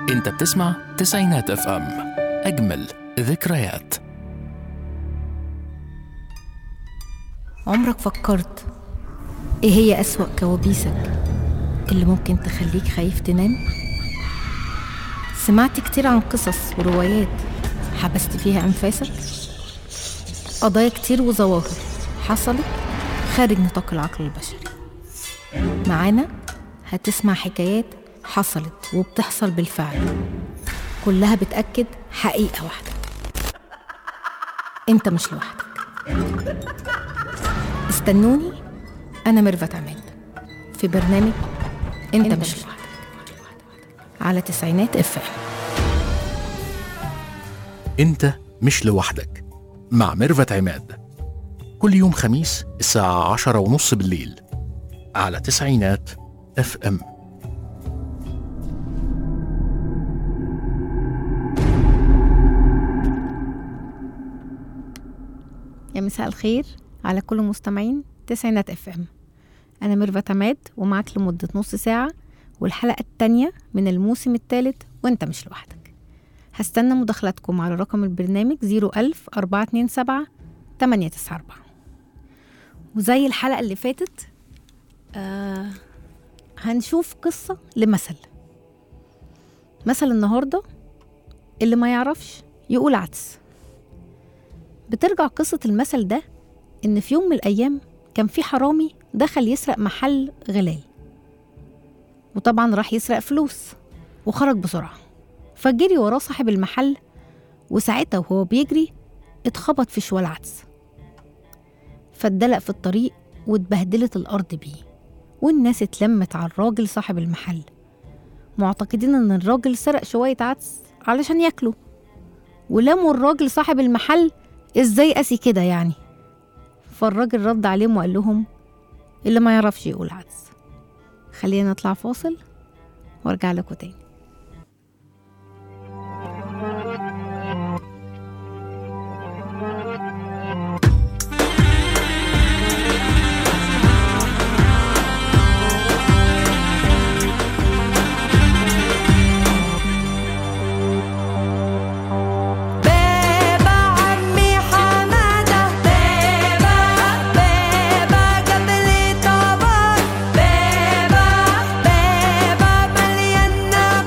انت بتسمع تسعينات اف ام اجمل ذكريات عمرك فكرت ايه هي أسوأ كوابيسك اللي ممكن تخليك خايف تنام؟ سمعت كتير عن قصص وروايات حبست فيها أنفاسك؟ قضايا كتير وظواهر حصلت خارج نطاق العقل البشري معانا هتسمع حكايات حصلت وبتحصل بالفعل كلها بتأكد حقيقة واحدة انت مش لوحدك استنوني أنا ميرفت عماد في برنامج أنت, أنت مش لوحدك على تسعينات اف انت مش لوحدك مع ميرفت عماد كل يوم خميس الساعة عشرة ونص بالليل على تسعينات اف ام يا مساء الخير على كل مستمعين تسعينات اف ام انا ميرفت عماد ومعاك لمدة نص ساعة والحلقة التانية من الموسم الثالث وانت مش لوحدك هستنى مداخلاتكم على رقم البرنامج 01000 427 894 وزي الحلقة اللي فاتت آه هنشوف قصة لمثل مثل النهاردة اللي ما يعرفش يقول عدس بترجع قصة المثل ده إن في يوم من الأيام كان في حرامي دخل يسرق محل غلال وطبعا راح يسرق فلوس وخرج بسرعة فجري وراه صاحب المحل وساعتها وهو بيجري اتخبط في شوال عدس فاتدلق في الطريق واتبهدلت الأرض بيه والناس اتلمت على الراجل صاحب المحل معتقدين إن الراجل سرق شوية عدس علشان ياكله ولموا الراجل صاحب المحل ازاي قاسي كده يعني فالراجل رد عليهم وقال لهم اللي ما يعرفش يقول عدس خلينا نطلع فاصل وارجع لكم تاني بابا عمي حمادة بابا بابا جاب لي طبق بابا بابا مليان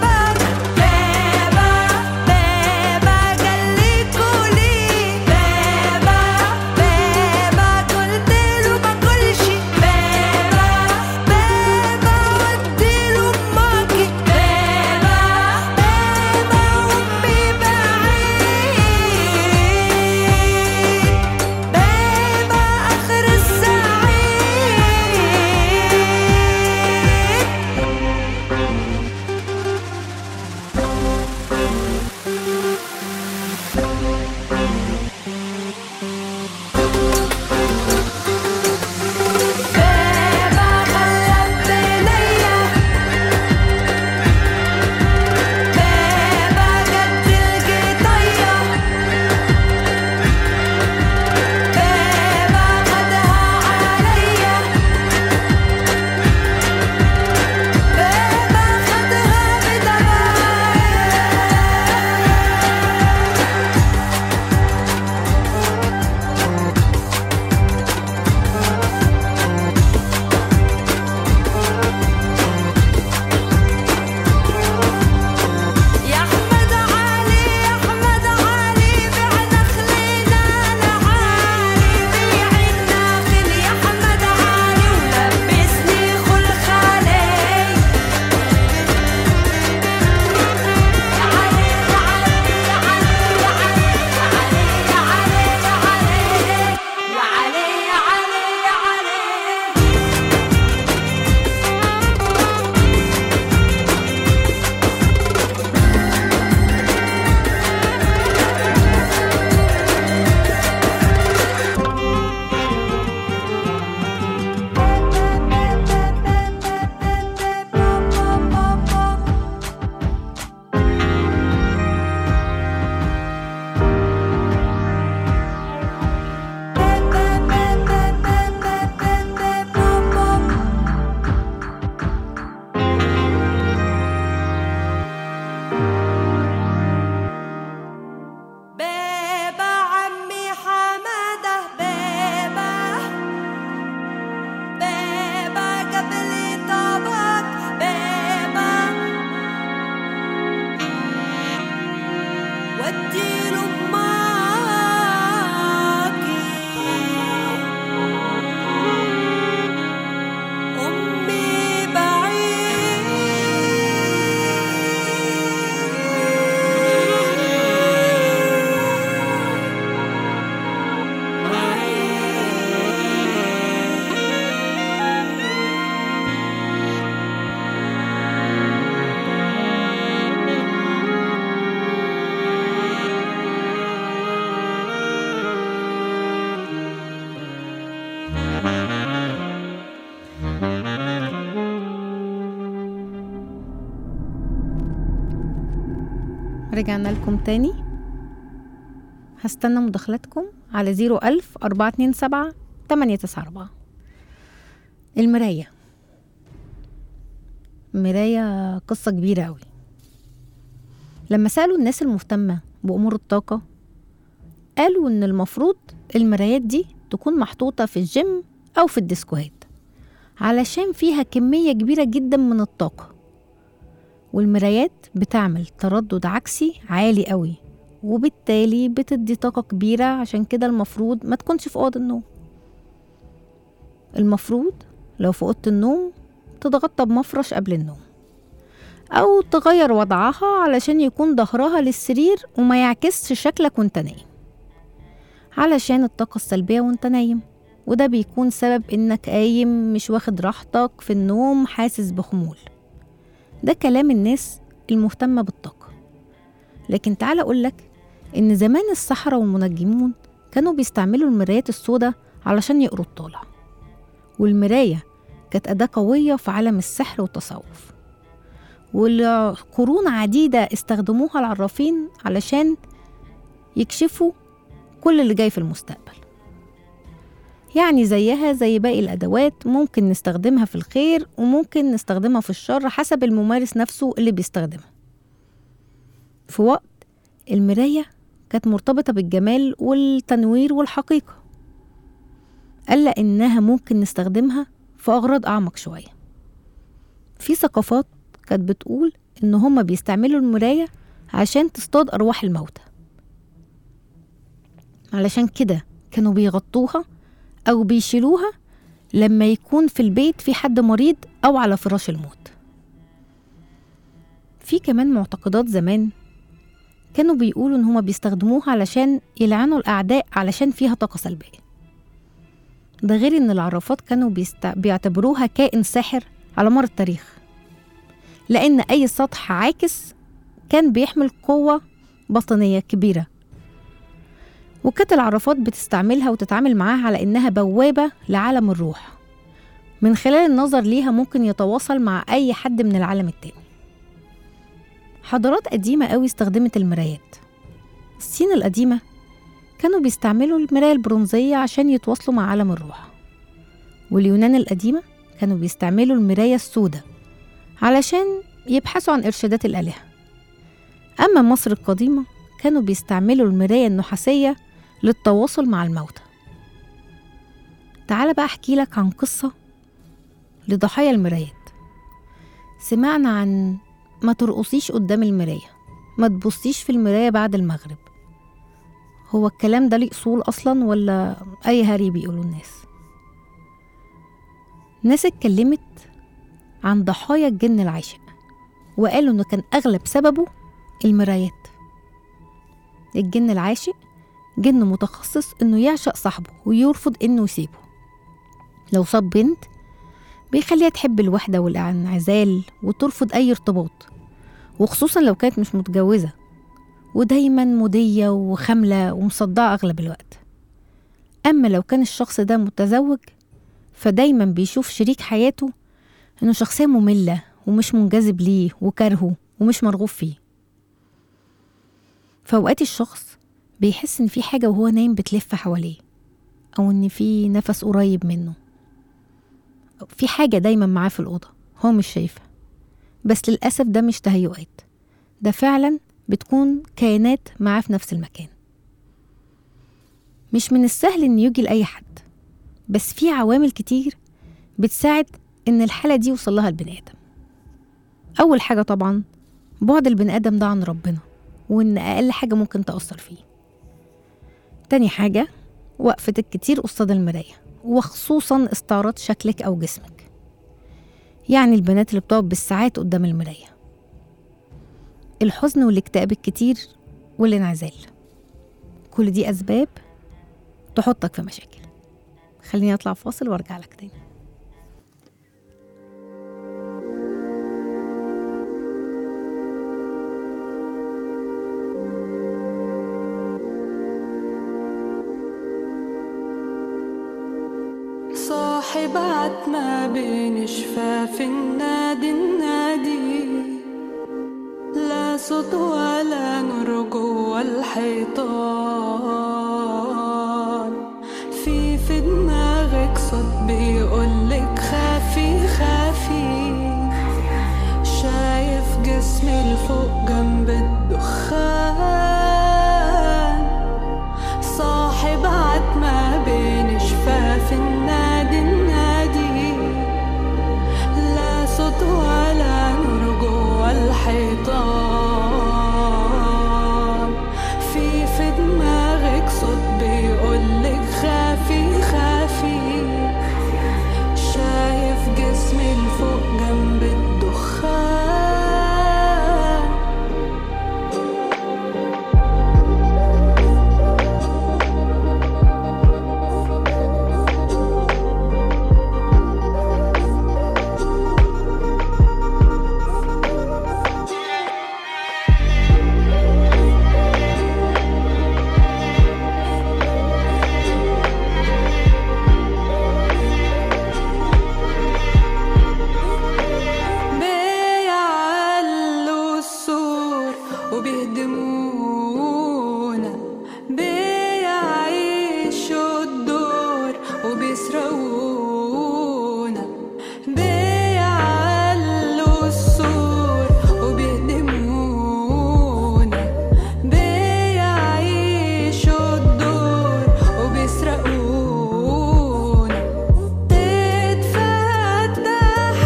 رجعنا لكم تاني هستنى مداخلاتكم على زيرو ألف أربعة اتنين سبعة تمانية تسعة أربعة المراية مراية قصة كبيرة أوي لما سألوا الناس المهتمة بأمور الطاقة قالوا إن المفروض المرايات دي تكون محطوطة في الجيم أو في الديسكوهات علشان فيها كمية كبيرة جدا من الطاقة والمرايات بتعمل تردد عكسي عالي قوي وبالتالي بتدي طاقة كبيرة عشان كده المفروض ما تكونش في أوضة النوم المفروض لو في أوضة النوم تتغطى بمفرش قبل النوم أو تغير وضعها علشان يكون ظهرها للسرير وما يعكسش شكلك وانت نايم علشان الطاقة السلبية وانت نايم وده بيكون سبب انك قايم مش واخد راحتك في النوم حاسس بخمول ده كلام الناس المهتمة بالطاقة لكن تعال أقولك إن زمان السحرة والمنجمون كانوا بيستعملوا المرايات السوداء علشان يقروا الطالع والمراية كانت أداة قوية في عالم السحر والتصوف والقرون عديدة استخدموها العرافين علشان يكشفوا كل اللي جاي في المستقبل يعني زيها زي باقي الأدوات ممكن نستخدمها في الخير وممكن نستخدمها في الشر حسب الممارس نفسه اللي بيستخدمها في وقت المراية كانت مرتبطة بالجمال والتنوير والحقيقة قال إنها ممكن نستخدمها في أغراض أعمق شوية في ثقافات كانت بتقول إن هما بيستعملوا المراية عشان تصطاد أرواح الموتى علشان كده كانوا بيغطوها أو بيشيلوها لما يكون في البيت في حد مريض أو على فراش الموت في كمان معتقدات زمان كانوا بيقولوا إن هما بيستخدموها علشان يلعنوا الأعداء علشان فيها طاقة سلبية ده غير إن العرافات كانوا بيست... بيعتبروها كائن ساحر على مر التاريخ لأن أي سطح عاكس كان بيحمل قوة باطنية كبيرة وكانت العرافات بتستعملها وتتعامل معاها على إنها بوابة لعالم الروح من خلال النظر ليها ممكن يتواصل مع أي حد من العالم التاني حضارات قديمة قوي استخدمت المرايات الصين القديمة كانوا بيستعملوا المراية البرونزية عشان يتواصلوا مع عالم الروح واليونان القديمة كانوا بيستعملوا المراية السوداء علشان يبحثوا عن إرشادات الآلهة أما مصر القديمة كانوا بيستعملوا المراية النحاسية للتواصل مع الموتى تعال بقى أحكي لك عن قصة لضحايا المرايات سمعنا عن ما ترقصيش قدام المراية ما تبصيش في المراية بعد المغرب هو الكلام ده ليه أصول أصلا ولا أي هري بيقولوا الناس ناس اتكلمت عن ضحايا الجن العاشق وقالوا إنه كان أغلب سببه المرايات الجن العاشق جن متخصص إنه يعشق صاحبه ويرفض إنه يسيبه لو صاب بنت بيخليها تحب الوحدة والانعزال وترفض أي ارتباط وخصوصا لو كانت مش متجوزة ودايما مدية وخاملة ومصدعة أغلب الوقت أما لو كان الشخص ده متزوج فدايما بيشوف شريك حياته إنه شخصية مملة ومش منجذب ليه وكرهه ومش مرغوب فيه فأوقات الشخص بيحس إن في حاجة وهو نايم بتلف حواليه أو إن في نفس قريب منه في حاجة دايما معاه في الأوضة هو مش شايفها بس للأسف ده مش تهيؤات ده فعلا بتكون كائنات معاه في نفس المكان مش من السهل إن يجي لأي حد بس في عوامل كتير بتساعد إن الحالة دي يوصل لها البني آدم أول حاجة طبعا بعد البني آدم ده عن ربنا وإن أقل حاجة ممكن تأثر فيه تاني حاجة وقفتك كتير قصاد المراية وخصوصا استعراض شكلك أو جسمك يعني البنات اللي بتقعد بالساعات قدام المراية الحزن والاكتئاب الكتير والانعزال كل دي أسباب تحطك في مشاكل خليني أطلع فاصل وأرجع لك تاني صاحب عتمة بين شفاف النادي النادي لا صوت ولا نور جوا الحيطان في في دماغك صوت بيقولك خافي خافي شايف جسمي الفوق جنب الدخان صاحي بعد ما بين شفاف النادي النادي لا صوت ولا نور جوا الحيطان في في دماغك صوت بيقولك خافي خافي شايف جسمي الفوق جنب الدخان بيعلوا السور وبيهدمونا بيعيشوا الدور وبيسرقونا بيعلوا السور وبيهدمونا بيعيشوا الدور وبيسرقونا تتفتح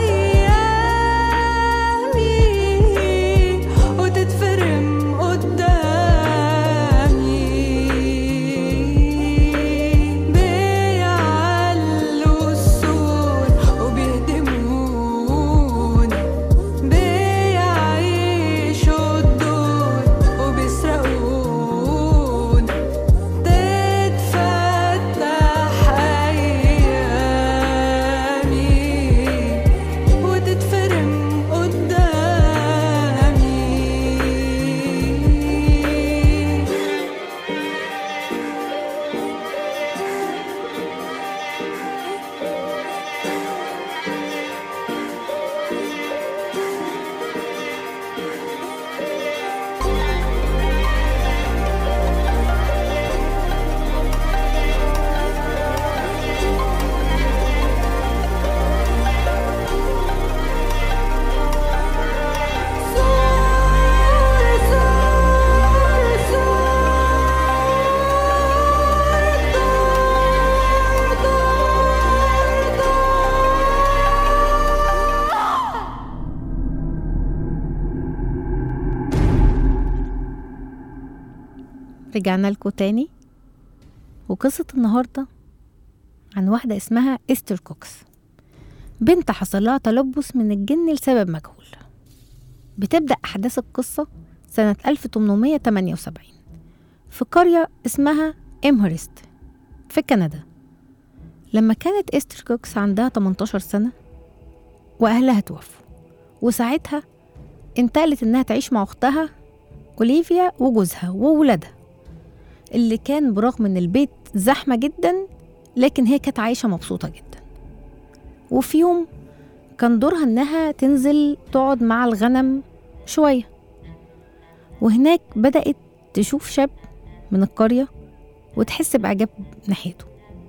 أيامي وتتفرم قدامي بيعلوا السور وبيهدمونا بيعيشوا الدور وبيسرقونا تتفتح أيامي وتتفرم قدامي رجعنا لكم تاني وقصة النهاردة عن واحدة اسمها إستر كوكس بنت حصل لها تلبس من الجن لسبب مجهول بتبدأ أحداث القصة سنة 1878 في قرية اسمها إمهرست في كندا لما كانت إستر كوكس عندها 18 سنة وأهلها توفوا وساعتها انتقلت إنها تعيش مع أختها أوليفيا وجوزها وولادها اللي كان برغم ان البيت زحمه جدا لكن هي كانت عايشه مبسوطه جدا وفي يوم كان دورها انها تنزل تقعد مع الغنم شويه وهناك بدات تشوف شاب من القريه وتحس باعجاب ناحيته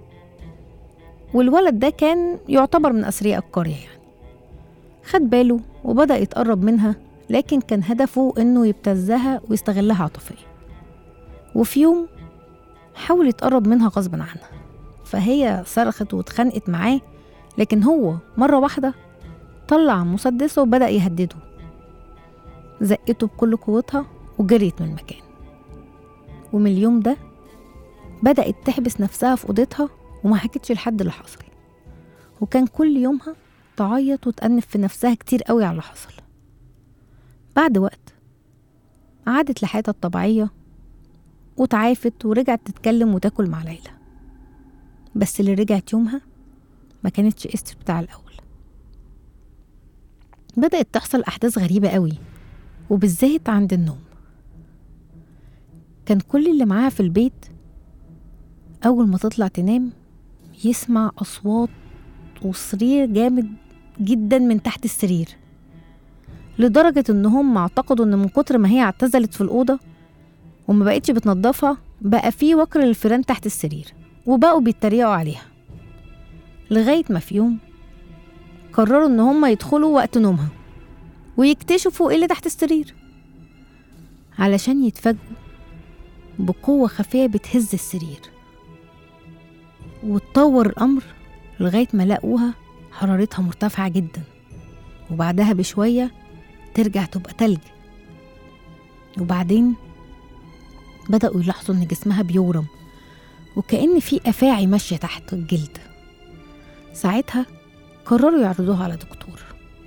والولد ده كان يعتبر من اثرياء القريه يعني خد باله وبدا يتقرب منها لكن كان هدفه انه يبتزها ويستغلها عاطفيا وفي يوم حاول يتقرب منها غصب عنها فهي صرخت واتخانقت معاه لكن هو مرة واحدة طلع مسدسه وبدأ يهدده زقته بكل قوتها وجريت من المكان ومن اليوم ده بدأت تحبس نفسها في أوضتها وما حكتش لحد اللي حصل وكان كل يومها تعيط وتأنف في نفسها كتير قوي على اللي حصل بعد وقت عادت لحياتها الطبيعية وتعافت ورجعت تتكلم وتاكل مع ليلى بس اللي رجعت يومها ما كانتش استر بتاع الأول بدأت تحصل أحداث غريبة قوي وبالذات عند النوم كان كل اللي معاها في البيت أول ما تطلع تنام يسمع أصوات وصرير جامد جدا من تحت السرير لدرجة إن هم اعتقدوا إن من كتر ما هي اعتزلت في الأوضة وما بقتش بتنضفها بقى في وكر للفيران تحت السرير وبقوا بيتريقوا عليها لغاية ما في يوم قرروا إن هما يدخلوا وقت نومها ويكتشفوا إيه اللي تحت السرير علشان يتفاجئوا بقوة خفية بتهز السرير واتطور الأمر لغاية ما لقوها حرارتها مرتفعة جدا وبعدها بشوية ترجع تبقى تلج وبعدين بدأوا يلاحظوا إن جسمها بيورم وكأن في أفاعي ماشية تحت الجلد ساعتها قرروا يعرضوها على دكتور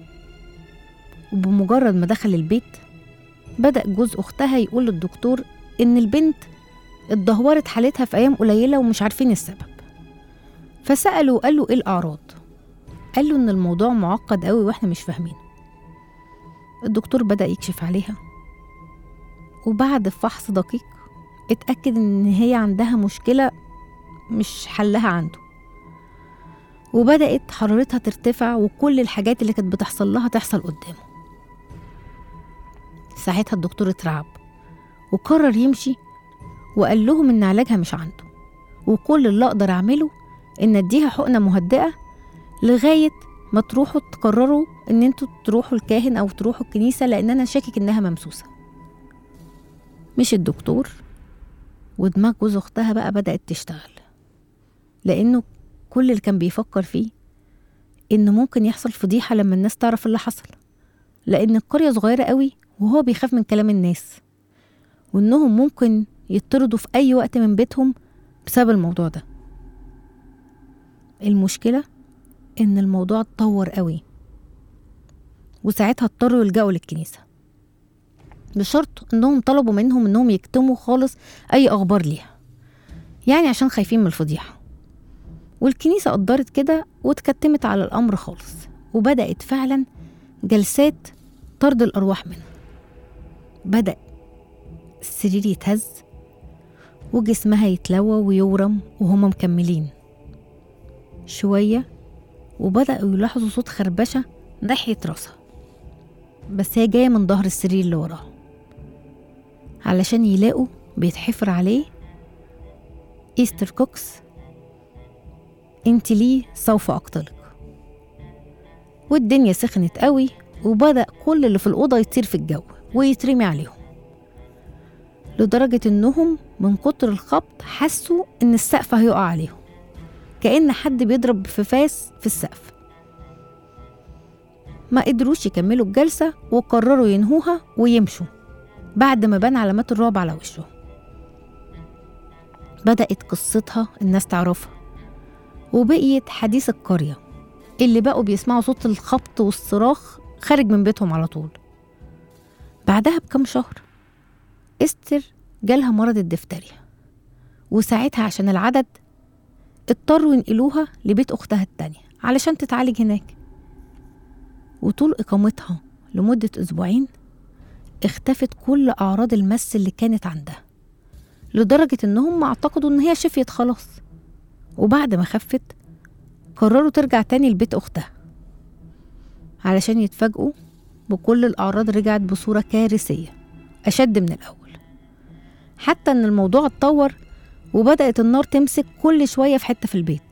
وبمجرد ما دخل البيت بدأ جوز أختها يقول للدكتور إن البنت اتدهورت حالتها في أيام قليلة ومش عارفين السبب فسأله وقال له إيه الأعراض قال له إن الموضوع معقد قوي وإحنا مش فاهمينه الدكتور بدأ يكشف عليها وبعد فحص دقيق اتأكد إن هي عندها مشكلة مش حلها عنده وبدأت حرارتها ترتفع وكل الحاجات اللي كانت بتحصل لها تحصل قدامه ساعتها الدكتور اترعب وقرر يمشي وقال لهم إن علاجها مش عنده وكل اللي أقدر أعمله إن أديها حقنة مهدئة لغاية ما تروحوا تقرروا إن انتوا تروحوا الكاهن أو تروحوا الكنيسة لأن أنا شاكك إنها ممسوسة مش الدكتور ودماغ جوز أختها بقى بدأت تشتغل لأنه كل اللي كان بيفكر فيه إن ممكن يحصل فضيحة لما الناس تعرف اللي حصل لأن القرية صغيرة قوي وهو بيخاف من كلام الناس وإنهم ممكن يطردوا في أي وقت من بيتهم بسبب الموضوع ده المشكلة إن الموضوع اتطور قوي وساعتها اضطروا يلجأوا للكنيسة بشرط إنهم طلبوا منهم إنهم يكتموا خالص أي أخبار ليها يعني عشان خايفين من الفضيحة والكنيسة قدرت كده واتكتمت على الأمر خالص وبدأت فعلا جلسات طرد الأرواح منها بدأ السرير يتهز وجسمها يتلوى ويورم وهما مكملين شوية وبدأوا يلاحظوا صوت خربشة ناحية راسها بس هي جاية من ظهر السرير اللي وراها علشان يلاقوا بيتحفر عليه إيستر كوكس انت ليه سوف أقتلك والدنيا سخنت قوي وبدأ كل اللي في الأوضة يطير في الجو ويترمي عليهم لدرجة إنهم من كتر الخبط حسوا إن السقف هيقع عليهم كأن حد بيضرب في فاس في السقف ما قدروش يكملوا الجلسة وقرروا ينهوها ويمشوا بعد ما بان علامات الرعب على وشهم بدأت قصتها الناس تعرفها وبقيت حديث القرية اللي بقوا بيسمعوا صوت الخبط والصراخ خارج من بيتهم على طول بعدها بكم شهر استر جالها مرض الدفتريا وساعتها عشان العدد اضطروا ينقلوها لبيت أختها التانية علشان تتعالج هناك وطول إقامتها لمدة أسبوعين اختفت كل أعراض المس اللي كانت عندها لدرجة إنهم اعتقدوا إن هي شفيت خلاص وبعد ما خفت قرروا ترجع تاني لبيت أختها علشان يتفاجئوا بكل الأعراض رجعت بصورة كارثية أشد من الأول حتى إن الموضوع اتطور وبدأت النار تمسك كل شوية في حتة في البيت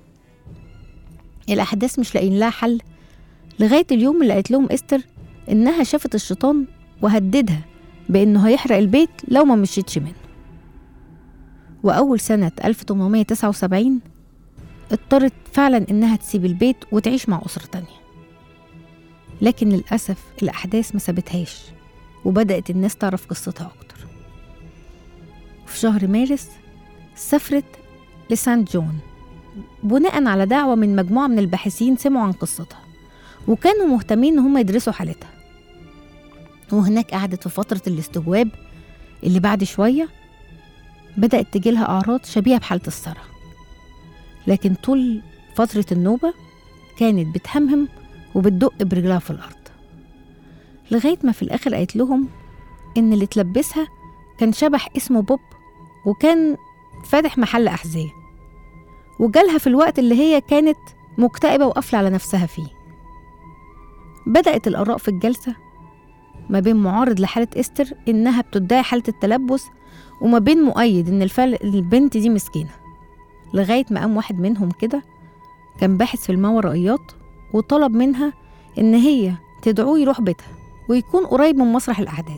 الأحداث مش لاقيين لها حل لغاية اليوم اللي قالت لهم إستر إنها شافت الشيطان وهددها بإنه هيحرق البيت لو ما مشيتش منه وأول سنة 1879 اضطرت فعلا إنها تسيب البيت وتعيش مع أسرة تانية لكن للأسف الأحداث ما سابتهاش وبدأت الناس تعرف قصتها أكتر في شهر مارس سافرت لسانت جون بناء على دعوة من مجموعة من الباحثين سمعوا عن قصتها وكانوا مهتمين إن هم يدرسوا حالتها وهناك قعدت في فترة الاستجواب اللي بعد شوية بدأت تجيلها أعراض شبيهة بحالة الصرع لكن طول فترة النوبة كانت بتهمهم وبتدق برجلها في الأرض لغاية ما في الآخر قالت لهم إن اللي تلبسها كان شبح اسمه بوب وكان فاتح محل أحذية وجالها في الوقت اللي هي كانت مكتئبة وقافلة على نفسها فيه بدأت الآراء في الجلسة ما بين معارض لحالة إستر إنها بتدعي حالة التلبس وما بين مؤيد إن الفعل البنت دي مسكينة لغاية ما قام واحد منهم كده كان باحث في الماورائيات وطلب منها إن هي تدعوه يروح بيتها ويكون قريب من مسرح الأحداث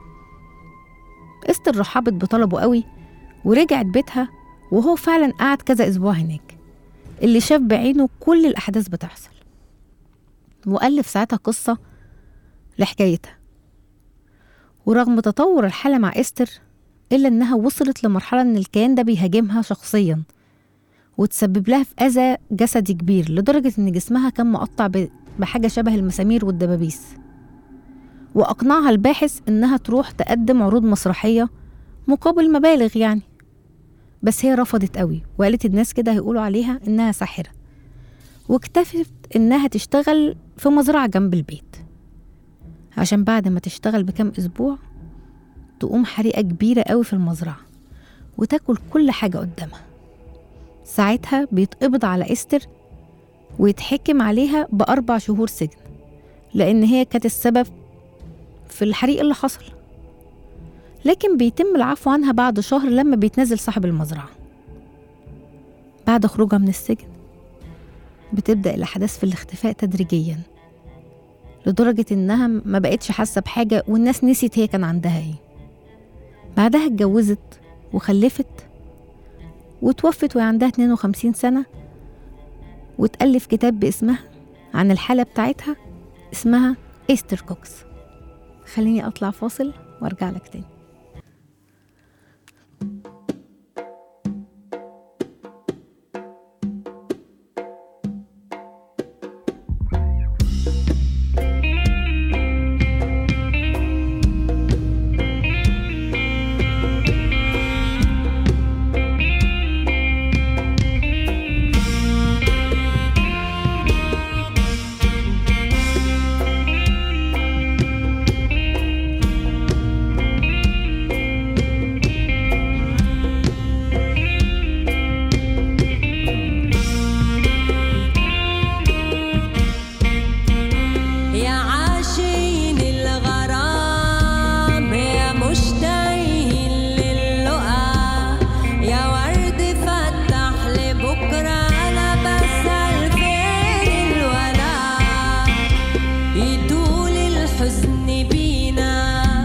استر رحبت بطلبه قوي ورجعت بيتها وهو فعلا قعد كذا أسبوع هناك اللي شاف بعينه كل الأحداث بتحصل وألف ساعتها قصة لحكايتها ورغم تطور الحالة مع إستر إلا إنها وصلت لمرحلة إن الكيان ده بيهاجمها شخصيا وتسبب لها في أذى جسدي كبير لدرجة إن جسمها كان مقطع ب- بحاجة شبه المسامير والدبابيس وأقنعها الباحث إنها تروح تقدم عروض مسرحية مقابل مبالغ يعني بس هي رفضت قوي وقالت الناس كده هيقولوا عليها إنها ساحرة واكتفت إنها تشتغل في مزرعة جنب البيت عشان بعد ما تشتغل بكام أسبوع تقوم حريقة كبيرة قوي في المزرعة وتاكل كل حاجة قدامها ساعتها بيتقبض على إستر ويتحكم عليها بأربع شهور سجن لأن هي كانت السبب في الحريق اللي حصل لكن بيتم العفو عنها بعد شهر لما بيتنزل صاحب المزرعة بعد خروجها من السجن بتبدأ الأحداث في الاختفاء تدريجيا لدرجة إنها ما بقتش حاسة بحاجة والناس نسيت هي كان عندها إيه بعدها اتجوزت وخلفت وتوفت وهي عندها 52 سنة وتألف كتاب باسمها عن الحالة بتاعتها اسمها إيستر كوكس خليني أطلع فاصل وأرجع لك تاني يا عاشقين الغرام يا مشتاقين للقا يا ورد فتح لبكرة أنا بسأل فين الولا يطول الحزن بينا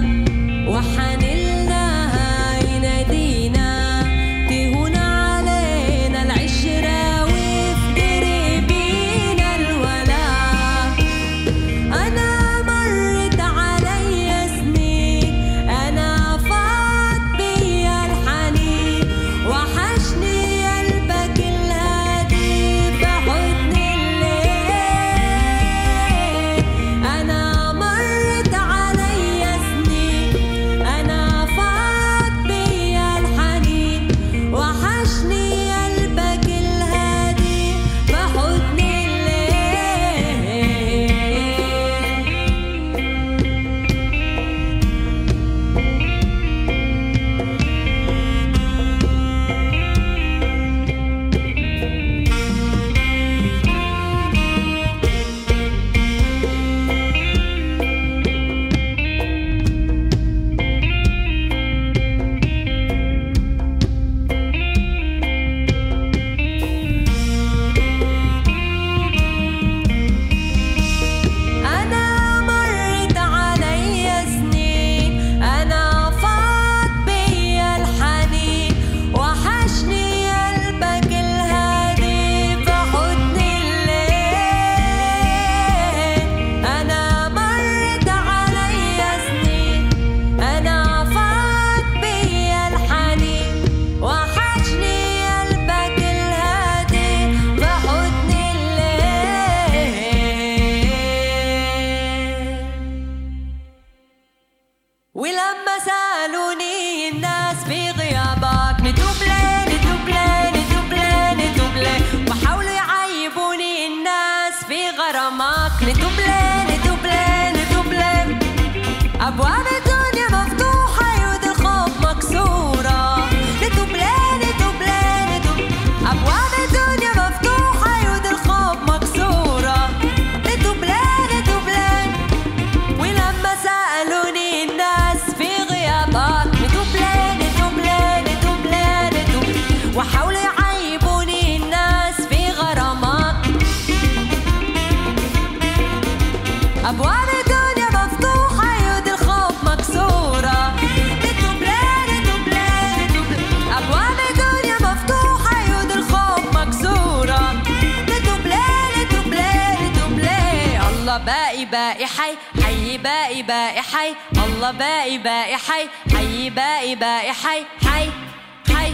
وحنلناها ينادينا تهون علينا العشرة ويفتري بينا الولا أنا مرت علي سنين أنا فات بيا الحنين وحشني قلبك الهادي بحضن الليل أنا مرت علي سنين أنا فات بيا الحنين وحشني قلبك الهادي بحضن الليل أنا مرت علي سنين أنا فات بيا الحنين وحشني قلبك الهادي بحضن الليل أنا مرت علي سنين أنا فات بيا الحنين وحشني قلبك الهادي بحضن الليل ولما سألوني الناس في غيابك نتوب ليه نتوب ليه نتوب ليه نتوب ليه وحاولوا يعيبوني الناس في غرامك نتوب ليه نتوب ليه نتوب ليه أبواب الدنيا مفتوحة يود الخوف مكسورة نتوب ليه نتوب ليه نتوب أبواب الدنيا مفتوحة يود الخوف مكسورة نتوب ليه نتوب ليه ولما سألوني أبواب الدنيا مفتوحة يد الخوف مكسورة لتبلي لتبلي لتبلي أبواب الدنيا مفتوحة يد الخوف مكسورة لتبلي لتبلي لتبلي الله باقي باقي حي حي باقي باقي حي الله باقي باقي حي حي باقي باقي حي حي حي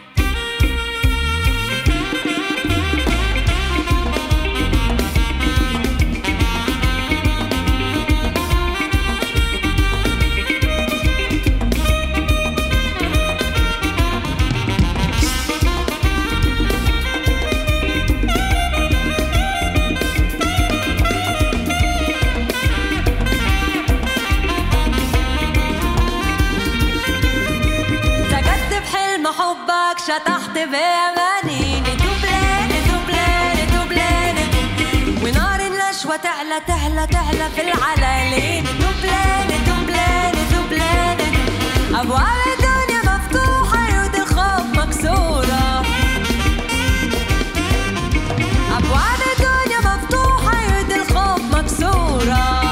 سجدت بحلم حبك شطحت بأماني لتبلي لتبلي لتبلي لتبلي ونار النشوة تعلى تعلى تعلى في العلالين لتبلي لتبلي لتبلي لتبلي أبواب الدنيا مفتوحة يد الخوف مكسورة أبواب الدنيا مفتوحة يد الخوف مكسورة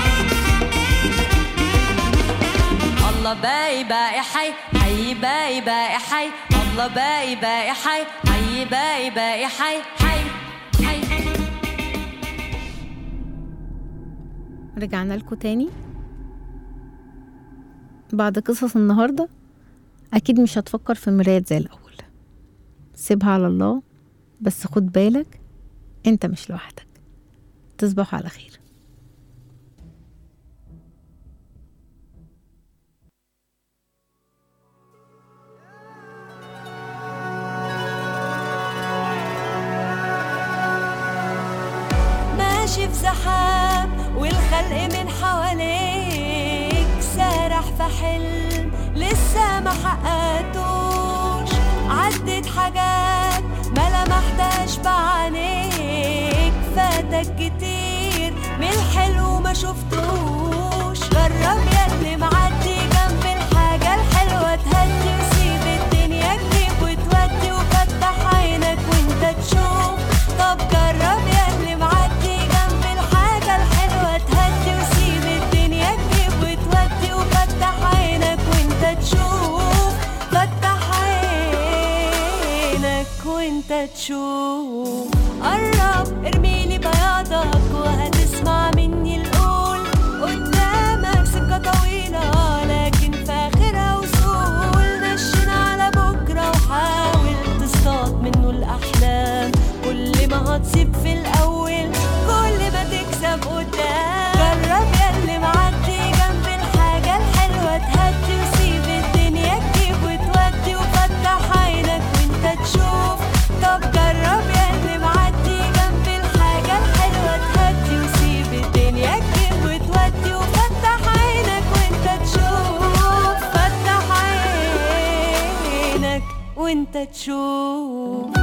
الله باقي باقي حي حي باقي باقي حي الله باقي باقي حي حي باقي باقي حي حي حي رجعنا لكم تاني بعد قصص النهاردة أكيد مش هتفكر في مرايات زي الأول سيبها على الله بس خد بالك انت مش لوحدك تصبحوا على خير ماشي في زحام والخلق من حواليك سارح في حلم لسه ما حققتوش عدت حاجات ما لمحتهاش بعينيك فاتك كتير من الحلو ما شفتوش جرب ياللي معدي جنب الحاجة الحلوة تهدي وسيب الدنيا تجيب وتودي وفتح عينك وانت تشوف طب جرب ياللي معدي جنب الحاجة الحلوة تهدي وسيب الدنيا تجيب وتودي وفتح عينك وانت تشوف فتح عينك وانت تشوف قرب ارميلي بياضك وهتسمع مني القول قدامك سكة طويلة لكن في آخرها وصول نشن على بكرة وحاول تصطاد منه الأحلام كل ما هتصيب في الأول كل ما تكسب قدام جرب ياللي معدي جنب الحاجة الحلوة تهدي وسيب الدنيا تجيب وتودي وفتح عينك وانت تشوف طب جرب ياللي معدي جنب الحاجة الحلوة تهدي وسيب الدنيا تجيب وتودي وفتح عينك وانت تشوف فتح عينك وانت تشوف